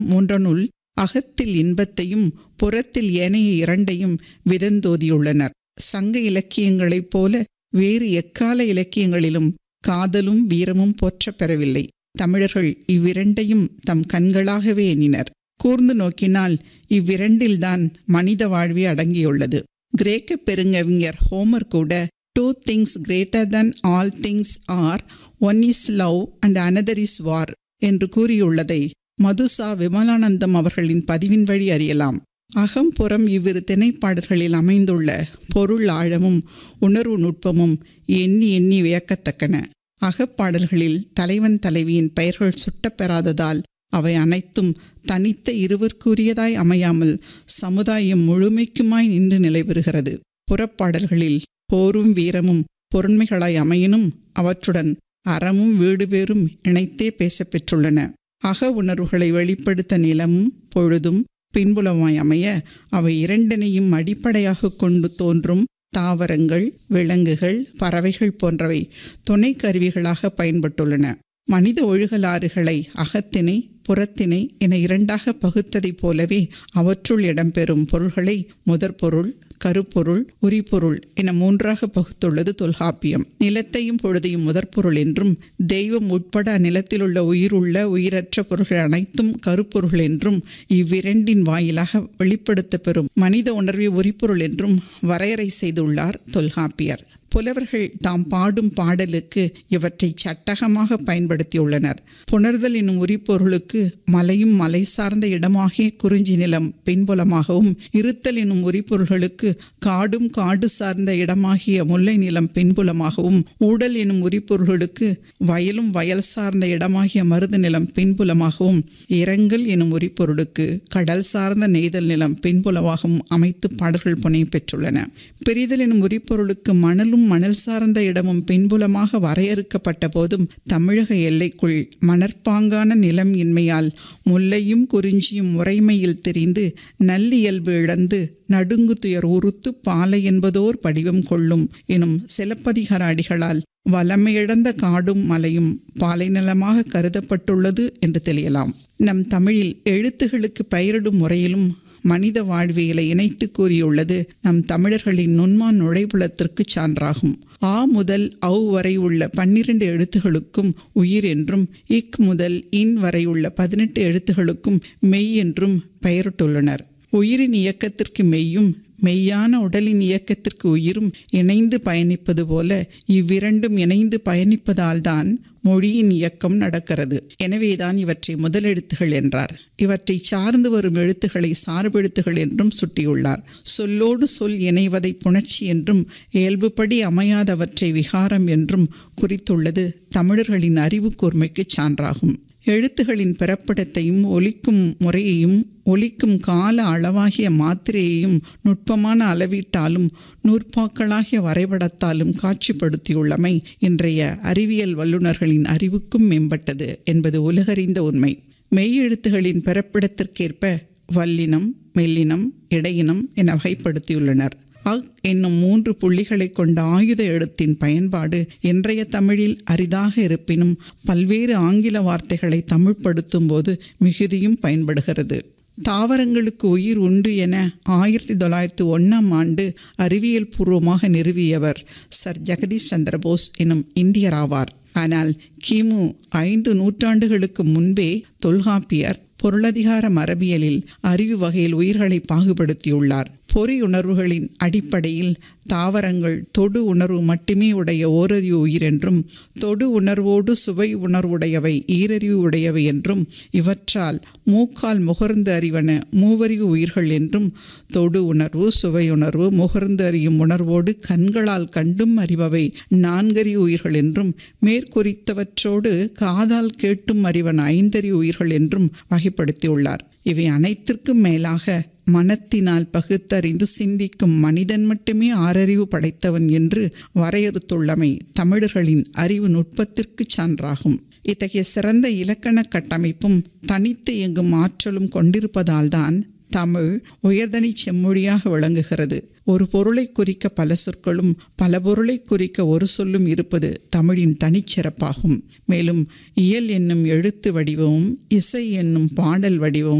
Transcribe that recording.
மூன்றனுள் அகத்தில் இன்பத்தையும் புறத்தில் ஏனைய இரண்டையும் விதந்தோதியுள்ளனர் சங்க இலக்கியங்களைப் போல வேறு எக்கால இலக்கியங்களிலும் காதலும் வீரமும் போற்றப் பெறவில்லை தமிழர்கள் இவ்விரண்டையும் தம் கண்களாகவே எண்ணினர் கூர்ந்து நோக்கினால் இவ்விரண்டில்தான் மனித வாழ்வே அடங்கியுள்ளது கிரேக்க பெருங்கவிஞர் ஹோமர் கூட two things greater than all things are one is love and another is war என்று கூறியுள்ளதை மதுசா விமலானந்தம் அவர்களின் பதிவின் வழி அறியலாம் அகம் புறம் இவ்விரு திணைப்பாடல்களில் அமைந்துள்ள பொருள் ஆழமும் உணர்வு நுட்பமும் எண்ணி எண்ணி வியக்கத்தக்கன அகப்பாடல்களில் தலைவன் தலைவியின் பெயர்கள் சுட்டப்பெறாததால் அவை அனைத்தும் தனித்த இருவர்க்குரியதாய் அமையாமல் சமுதாயம் முழுமைக்குமாய் நின்று நிலைபெறுகிறது புறப்பாடல்களில் போரும் வீரமும் பொருண்மைகளாய் அமையினும் அவற்றுடன் அறமும் வீடு பேரும் இணைத்தே பேசப்பெற்றுள்ளன அக உணர்வுகளை வெளிப்படுத்த நிலமும் பொழுதும் பின்புலமாய் அமைய அவை இரண்டினையும் அடிப்படையாக கொண்டு தோன்றும் தாவரங்கள் விலங்குகள் பறவைகள் போன்றவை துணை கருவிகளாக பயன்பட்டுள்ளன மனித ஒழுகலாறுகளை அகத்தினை புறத்தினை என இரண்டாக பகுத்ததைப் போலவே அவற்றுள் இடம்பெறும் பொருள்களை முதற்பொருள் கருப்பொருள் உரிபொருள் என மூன்றாக பகுத்துள்ளது தொல்காப்பியம் நிலத்தையும் பொழுதையும் முதற்பொருள் என்றும் தெய்வம் உட்பட அந்நிலத்திலுள்ள உயிருள்ள உயிரற்ற பொருள்கள் அனைத்தும் கருப்பொருள் என்றும் இவ்விரண்டின் வாயிலாக வெளிப்படுத்த பெறும் மனித உணர்வை உரிப்பொருள் என்றும் வரையறை செய்துள்ளார் தொல்காப்பியர் புலவர்கள் தாம் பாடும் பாடலுக்கு இவற்றை சட்டகமாக பயன்படுத்தியுள்ளனர் புணர்தல் என்னும் உரிப்பொருளுக்கு மலையும் மலை சார்ந்த இடமாகிய குறிஞ்சி நிலம் பின்புலமாகவும் இருத்தல் என்னும் உரிப்பொருள்களுக்கு காடும் காடு சார்ந்த இடமாகிய முல்லை நிலம் பின்புலமாகவும் ஊடல் என்னும் உரிப்பொருள்களுக்கு வயலும் வயல் சார்ந்த இடமாகிய மருது நிலம் பின்புலமாகவும் இரங்கல் என்னும் உரிப்பொருளுக்கு கடல் சார்ந்த நெய்தல் நிலம் பின்புலமாகவும் அமைத்து பாடல்கள் புனை பெற்றுள்ளன பிரிதல் என்னும் உரிப்பொருளுக்கு மணலும் மணல் சார்ந்த இடமும் பின்புலமாக வரையறுக்கப்பட்ட போதும் தமிழக எல்லைக்குள் மணற்பாங்கான நிலம் இன்மையால் முல்லையும் குறிஞ்சியும் முறைமையில் தெரிந்து நல்லியல்பு இழந்து நடுங்கு துயர் உறுத்து பாலை என்பதோர் படிவம் கொள்ளும் எனும் சிலப்பதிகார அடிகளால் வளமையிழந்த காடும் மலையும் பாலை நிலமாக கருதப்பட்டுள்ளது என்று தெளியலாம் நம் தமிழில் எழுத்துகளுக்கு பெயரிடும் முறையிலும் மனித வாழ்வியலை இணைத்து கூறியுள்ளது நம் தமிழர்களின் நுண்மான் நுழைவுலத்திற்கு சான்றாகும் ஆ முதல் அவ் வரை உள்ள பன்னிரண்டு எழுத்துகளுக்கும் உயிர் என்றும் இக் முதல் இன் வரை உள்ள பதினெட்டு எழுத்துகளுக்கும் மெய் என்றும் பெயரிட்டுள்ளனர் உயிரின் இயக்கத்திற்கு மெய்யும் மெய்யான உடலின் இயக்கத்திற்கு உயிரும் இணைந்து பயணிப்பது போல இவ்விரண்டும் இணைந்து பயணிப்பதால்தான் மொழியின் இயக்கம் நடக்கிறது எனவேதான் இவற்றை முதலெழுத்துகள் என்றார் இவற்றை சார்ந்து வரும் எழுத்துக்களை சார்பெழுத்துகள் என்றும் சுட்டியுள்ளார் சொல்லோடு சொல் இணைவதை புணர்ச்சி என்றும் இயல்புப்படி அமையாதவற்றை விகாரம் என்றும் குறித்துள்ளது தமிழர்களின் அறிவு கூர்மைக்கு சான்றாகும் எழுத்துகளின் பிறப்பிடத்தையும் ஒலிக்கும் முறையையும் ஒலிக்கும் கால அளவாகிய மாத்திரையையும் நுட்பமான அளவீட்டாலும் நூற்பாக்களாகிய வரைபடத்தாலும் காட்சிப்படுத்தியுள்ளமை இன்றைய அறிவியல் வல்லுநர்களின் அறிவுக்கும் மேம்பட்டது என்பது உலகறிந்த உண்மை மெய்யெழுத்துகளின் பிறப்பிடத்திற்கேற்ப வல்லினம் மெல்லினம் இடையினம் என வகைப்படுத்தியுள்ளனர் அக் என்னும் மூன்று புள்ளிகளை கொண்ட ஆயுத எழுத்தின் பயன்பாடு இன்றைய தமிழில் அரிதாக இருப்பினும் பல்வேறு ஆங்கில வார்த்தைகளை தமிழ்படுத்தும் போது மிகுதியும் பயன்படுகிறது தாவரங்களுக்கு உயிர் உண்டு என ஆயிரத்தி தொள்ளாயிரத்தி ஒன்றாம் ஆண்டு அறிவியல் பூர்வமாக நிறுவியவர் சர் ஜெகதீஷ் சந்திரபோஸ் எனும் இந்தியர் ஆவார் ஆனால் கிமு ஐந்து நூற்றாண்டுகளுக்கு முன்பே தொல்காப்பியர் பொருளதிகார மரபியலில் அறிவு வகையில் உயிர்களை பாகுபடுத்தியுள்ளார் பொறி உணர்வுகளின் அடிப்படையில் தாவரங்கள் தொடு உணர்வு மட்டுமே உடைய ஓரறிவு உயிர் என்றும் தொடு உணர்வோடு சுவை உணர்வுடையவை ஈரறிவு உடையவை என்றும் இவற்றால் மூக்கால் முகர்ந்து அறிவன மூவறிவு உயிர்கள் என்றும் தொடு உணர்வு சுவை உணர்வு முகர்ந்து அறியும் உணர்வோடு கண்களால் கண்டும் அறிபவை நான்கறிவு உயிர்கள் என்றும் மேற்குறித்தவற்றோடு காதால் கேட்டும் அறிவன ஐந்தறிவு உயிர்கள் என்றும் வகைப்படுத்தியுள்ளார் இவை அனைத்திற்கும் மேலாக மனத்தினால் பகுத்தறிந்து சிந்திக்கும் மனிதன் மட்டுமே ஆறறிவு படைத்தவன் என்று வரையறுத்துள்ளமை தமிழர்களின் அறிவு நுட்பத்திற்கு சான்றாகும் இத்தகைய சிறந்த இலக்கண கட்டமைப்பும் தனித்து இயங்கும் ஆற்றலும் கொண்டிருப்பதால்தான் தமிழ் உயர்தனி செம்மொழியாக விளங்குகிறது ஒரு பொருளை குறிக்க பல சொற்களும் பல பொருளை குறிக்க ஒரு சொல்லும் இருப்பது தமிழின் தனிச்சிறப்பாகும் மேலும் இயல் என்னும் எழுத்து வடிவமும் இசை என்னும் பாடல் வடிவமும்